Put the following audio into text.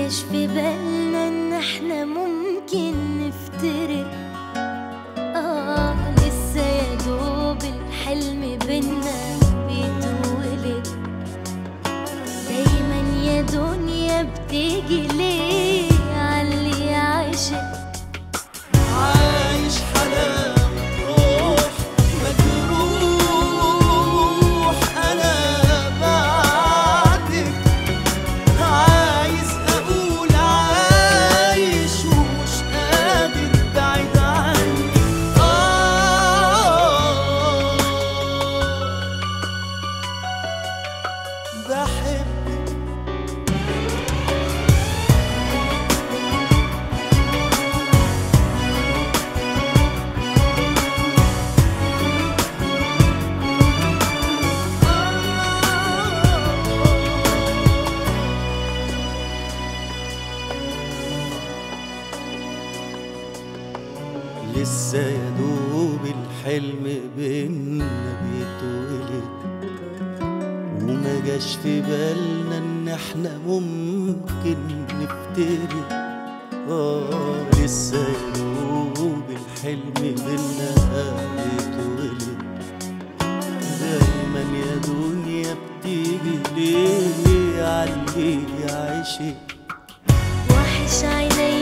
جاش في بالنا ان احنا ممكن نفترق اه لسه يا دوب الحلم بينا بيتولد دايما يا دنيا بتيجي ليه عاللي عاشق عايش حلاوة روح مجروح أنا بعدك عايز أقول عايش ومش قادر بعيد عنك آه بحبك لسه يا دوب الحلم بينا بيتولد وما جاش في بالنا ان احنا ممكن نفترق اه لسه يا دوب الحلم بينا بيتولد دايما يا دنيا بتيجي ليه علي عايشك وحش عيني